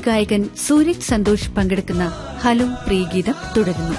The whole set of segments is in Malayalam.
ഗായകൻ സൂരജ് സന്തോഷ് പങ്കെടുക്കുന്ന ഹലോ പ്രിയഗീതം തുടരുന്നു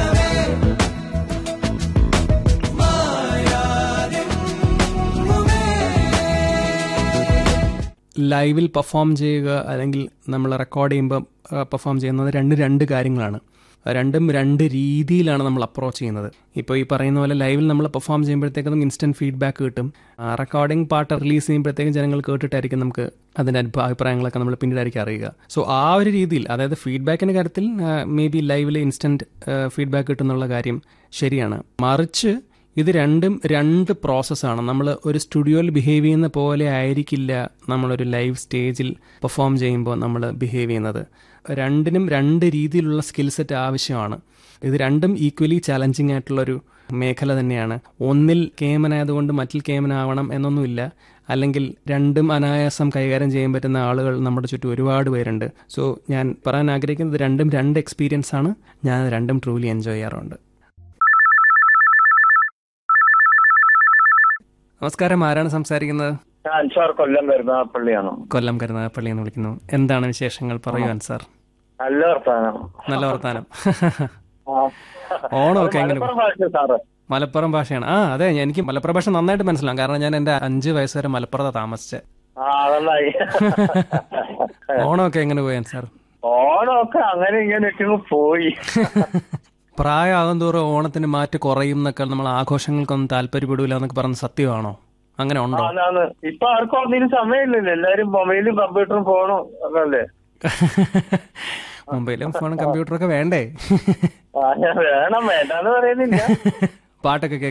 ലൈവിൽ പെർഫോം ചെയ്യുക അല്ലെങ്കിൽ നമ്മൾ റെക്കോർഡ് ചെയ്യുമ്പോൾ പെർഫോം ചെയ്യുന്നത് രണ്ട് രണ്ട് കാര്യങ്ങളാണ് രണ്ടും രണ്ട് രീതിയിലാണ് നമ്മൾ അപ്രോച്ച് ചെയ്യുന്നത് ഇപ്പോൾ ഈ പറയുന്ന പോലെ ലൈവിൽ നമ്മൾ പെർഫോം ചെയ്യുമ്പോഴത്തേക്കും ഇൻസ്റ്റന്റ് ഫീഡ്ബാക്ക് കിട്ടും റെക്കോർഡിംഗ് പാട്ട് റിലീസ് ചെയ്യുമ്പോഴത്തേക്കും ജനങ്ങൾ കേട്ടിട്ടായിരിക്കും നമുക്ക് അതിൻ്റെ അനുഭവ അഭിപ്രായങ്ങളൊക്കെ നമ്മൾ പിന്നീടായിരിക്കും അറിയുക സോ ആ ഒരു രീതിയിൽ അതായത് ഫീഡ്ബാക്കിൻ്റെ കാര്യത്തിൽ മേ ബി ലൈവിൽ ഇൻസ്റ്റന്റ് ഫീഡ്ബാക്ക് കിട്ടുന്നുള്ള കാര്യം ശരിയാണ് മറിച്ച് ഇത് രണ്ടും രണ്ട് പ്രോസസ്സാണ് നമ്മൾ ഒരു സ്റ്റുഡിയോയിൽ ബിഹേവ് ചെയ്യുന്ന പോലെ ആയിരിക്കില്ല നമ്മളൊരു ലൈവ് സ്റ്റേജിൽ പെർഫോം ചെയ്യുമ്പോൾ നമ്മൾ ബിഹേവ് ചെയ്യുന്നത് രണ്ടിനും രണ്ട് രീതിയിലുള്ള സ്കിൽ സെറ്റ് ആവശ്യമാണ് ഇത് രണ്ടും ഈക്വലി ചാലഞ്ചിങ് ആയിട്ടുള്ളൊരു മേഖല തന്നെയാണ് ഒന്നിൽ കേമനായതുകൊണ്ട് മറ്റിൽ കേമനാവണം എന്നൊന്നുമില്ല അല്ലെങ്കിൽ രണ്ടും അനായാസം കൈകാര്യം ചെയ്യാൻ പറ്റുന്ന ആളുകൾ നമ്മുടെ ചുറ്റും ഒരുപാട് പേരുണ്ട് സോ ഞാൻ പറയാൻ ആഗ്രഹിക്കുന്നത് രണ്ടും രണ്ട് എക്സ്പീരിയൻസ് ആണ് ഞാൻ രണ്ടും ട്രൂലി എൻജോയ് ചെയ്യാറുണ്ട് നമസ്കാരം ആരാണ് സംസാരിക്കുന്നത് അൻസാർ കൊല്ലം കരുനാഗപ്പള്ളിയാണ് കൊല്ലം കരുനാഗപ്പള്ളി എന്ന് വിളിക്കുന്നു എന്താണ് വിശേഷങ്ങൾ പറയൂ അൻസാർ നല്ല വർത്താനം നല്ല വർത്താനം ആ. ഓണമൊക്കെ അത് എങ്ങനെ മലപ്പുറം ഭാഷ സാറ് മലപ്പുറം ഭാഷയാണ് ആ അതെ എനിക്ക് മലപ്പുറം ഭാഷ നന്നായിട്ട് മനസ്സിലാവും കാരണം ഞാൻ എന്റെ അഞ്ച് വയസ്സ് വരെ മലപ്പുറത്ത് താമസിച്ചത് ആ നന്നായി ഓണമൊക്കെ എങ്ങനെ പോയി അൻസാർ ഓണമൊക്കെ അങ്ങനെ ഇങ്ങനെ ഇട്ടങ്ങ് പോയി പ്രായമാകും തോറും ഓണത്തിന് മാറ്റ് കുറയും എന്നൊക്കെ നമ്മൾ ആഘോഷങ്ങൾക്കൊന്നും താല്പര്യപ്പെടില്ല എന്നൊക്കെ പറഞ്ഞ സത്യമാണോ അങ്ങനെ ഉണ്ടോ അതാണ് ഇപ്പൊ ആർക്കും ഒന്നിനും സമയമില്ലല്ലോ എല്ലാരും മൊബൈലും കമ്പ്യൂട്ടറും ഫോണും ഒക്കെ അല്ലേ മൊബൈലും ഫോണും കമ്പ്യൂട്ടറൊക്കെ വേണ്ടേ ആ, വേണം വേണ്ടെന്ന് പറയുന്നില്ല പാട്ടൊക്കെ